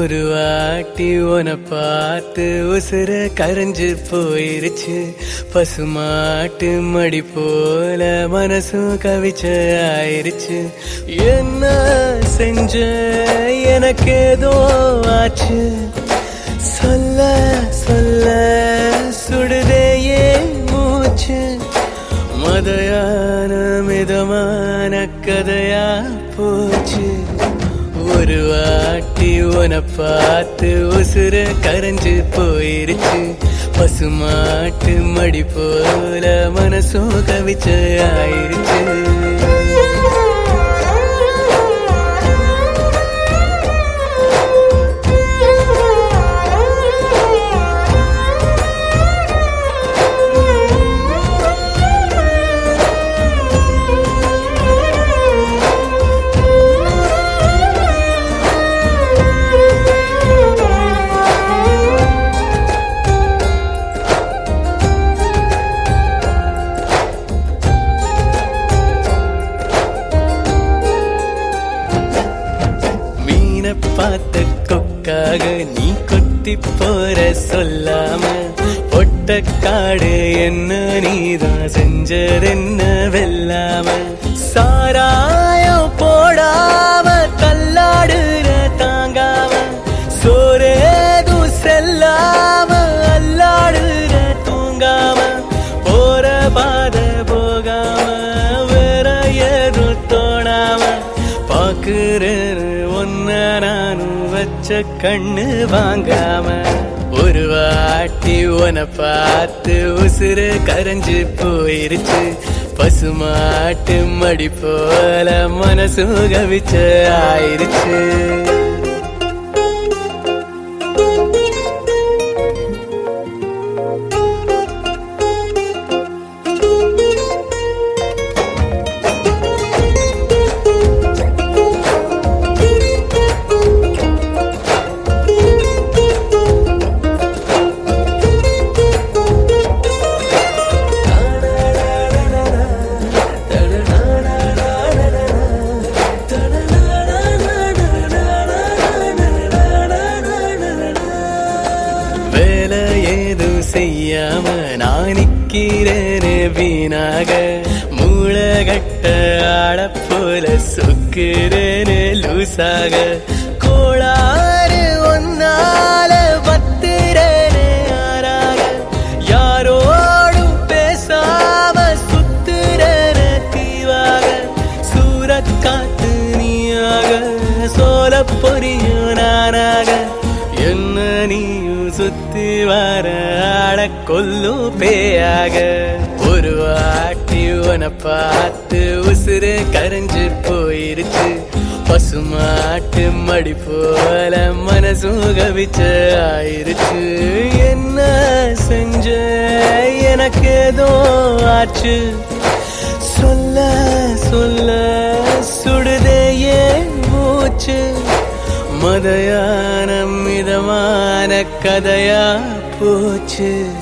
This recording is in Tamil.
ஒரு வாட்டி உன பார்த்து உசுர கரைஞ்சு போயிருச்சு பசுமாட்டு மடி போல மனசும் கவிச்ச ஆயிருச்சு என்ன செஞ்ச எனக்கு ஏதோ ஆச்சு சொல்ல சொல்ல சுடுதே ஏன் மூச்சு மதையான மிதமான கதையா போச்சு ஒரு வாட்டி உன பார்த்து உசுர கரைஞ்சு போயிருச்சு பசுமாட்டு மடி போல மனசும் கவிச்ச ஆயிருச்சு மீனை பார்த்த கொக்காக நீ கொத்தி போற சொல்லாம பொட்ட காடு என்ன நீதான் செஞ்சதென்ன வெல்லாம சாராயம் போடாம தள்ளாடுற தாங்காம சோரேதும் செல்லாம அல்லாடுற தூங்காம போற பாத போகாம வேற ஏதும் தோணாம பாக்குறேன் ஒன்ன நானும் வச்ச கண்ணு வாங்காம ஒரு வாட்டி உன பார்த்து உசுறு கரைஞ்சு போயிருச்சு பசுமாட்டு மடி போல மனசும் கவிச்ச ஆயிருச்சு வேலை ஏதும் செய்யாம நான் நிக்கிறேனே வீணாக மூளை கட்ட ஆட போல சொக்குறேனே லூசாக கோளாறு ஒன்னால பத்துறேனே ஆறாக யாரோடும் பேசாம சுத்துறேனே தீவாக சூரக்காத்து நீயாக சோல பொரியும் நானாக என்ன நீயும் சுத்தி வர ஆட கொல்லும் பேயாக ஒரு வாட்டி உன பார்த்து உசுறு கரைஞ்சு போயிருச்சு பசுமாட்டு மடி போல மனசும் கவிச்ச ஆயிருச்சு என்ன செஞ்ச எனக்கு ஏதோ ஆச்சு சொல்ல சொல்ல சுடுதே ஏன் மூச்சு மதையான மிதமான கதையா போச்சு